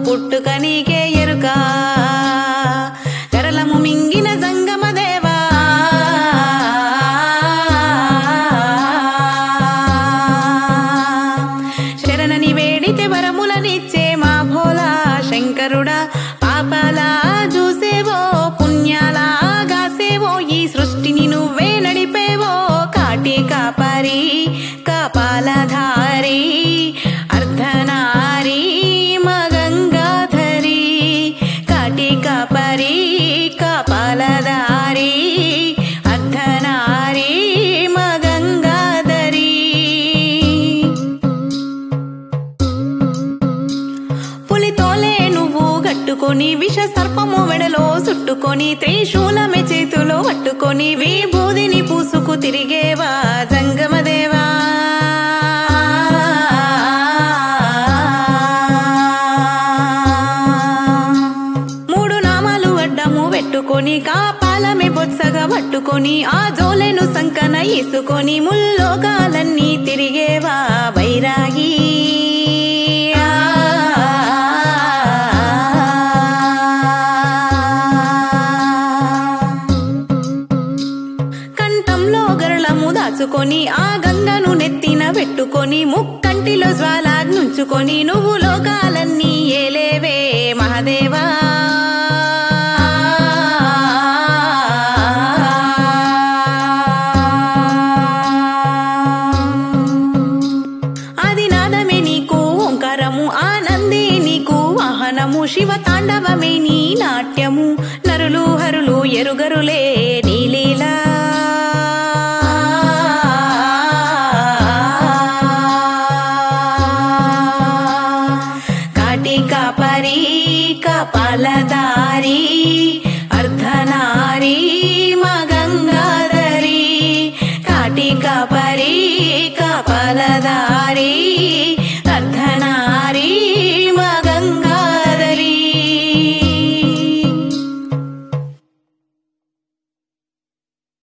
పుట్టుక నీకే ఎరుక గరలము మింగిన సంగమ దేవా శరణని వేడితే వరములనిచ్చే మా భోలా శంకరుడా పాపాల చూసేవో పుణ్యాల గాసేవో ఈ సృష్టిని నువ్వే నడిపేవో కాటి కాపరి కపాలధారి అర్ధనారి మగంగాధరి కాటి కాపరి కపాలధారి అర్ధనారి మగంగాధరి పులితోలే నువ్వు గట్టుకొని విష సర్పము వెడలో చుట్టుకొని త్రిశూలమే చేతిలో పట్టుకొని విభూదిని పూసుకు తిరిగేవా జంగమదేవా మూడు నామాలు అడ్డము పెట్టుకొని కాపాలమే బొత్సగా పట్టుకొని ఆ జోలెను సంకన ఈసుకొని ముల్లోకాలన్నీ తిరిగేవా వైరాగి కంఠంలో గరళము దాచుకొని ఆ గంగను నెత్తిన పెట్టుకొని ముక్కంటిలో జ్వాల నుంచుకొని నువ్వు లోకాలన్నీ ఏలేవే మహదేవా ఆది నాదమే నీకు ఓంకారము ఆనందే నీకు వాహనము శివ తాండవమే నీ నాట్యము నరులు హరులు ఎరుగరులే నీలీలా కాటి కాపరి కపాలదారి అర్ధనారి మగంగాధరి కాటి కాపరి కపాలదారి